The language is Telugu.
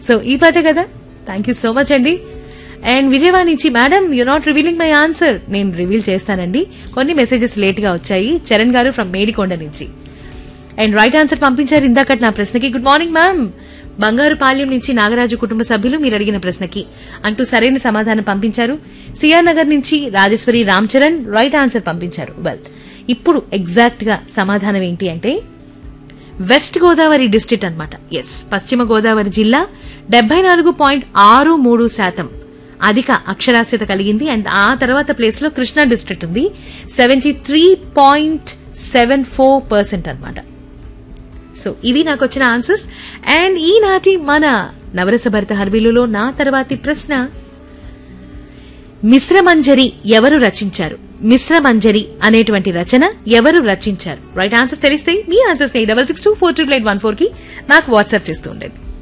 సో ఈ పాటే కదా థ్యాంక్ యూ సో మచ్ అండి అండ్ విజయవాడ నుంచి madam you not revealing my answer నేను రివీల్ చేస్తానండి కొన్ని మెసేజెస్ లేట్ గా వచ్చాయి చరణ్ గారు ఫ్రమ్ మేడికొండ నుంచి అండ్ రైట్ ఆన్సర్ పంపించారు ఇందాకటి నా ప్రశ్నకి గుడ్ మార్నింగ్ మ్యామ్ బంగారు పాల్యం నుంచి నాగరాజు కుటుంబ సభ్యులు మీరు అడిగిన ప్రశ్నకి అంటూ సరైన సమాధానం పంపించారు సిఆర్ నగర్ నుంచి రాజేశ్వరి రామ్ చరణ్ రైట్ ఆన్సర్ పంపించారు వెల్ ఇప్పుడు ఎగ్జాక్ట్ గా సమాధానం ఏంటి అంటే వెస్ట్ గోదావరి డిస్ట్రిక్ట్ అన్నమాట ఎస్ పశ్చిమ గోదావరి జిల్లా డెబ్బై నాలుగు పాయింట్ ఆరు మూడు శాతం అధిక అక్షరాస్యత కలిగింది అండ్ ఆ తర్వాత ప్లేస్ లో కృష్ణా డిస్ట్రిక్ట్ ఉంది seventy three point seven four percent అనమాట సో ఇవి నాకు వచ్చిన ఆన్సర్స్ అండ్ ఈనాటి మన నవరస భరత హర్బిలులో నా తర్వాతి ప్రశ్న మిశ్రమంజరి ఎవరు రచించారు మిశ్రమంజరి అనేటువంటి రచన ఎవరు రచించారు రైట్ ఆన్సర్స్ తెలిస్తే మీ ఆన్సర్స్ ని double six two four triple eight one four కి నాకు వాట్సాప్ చేస్తూ ఉండండి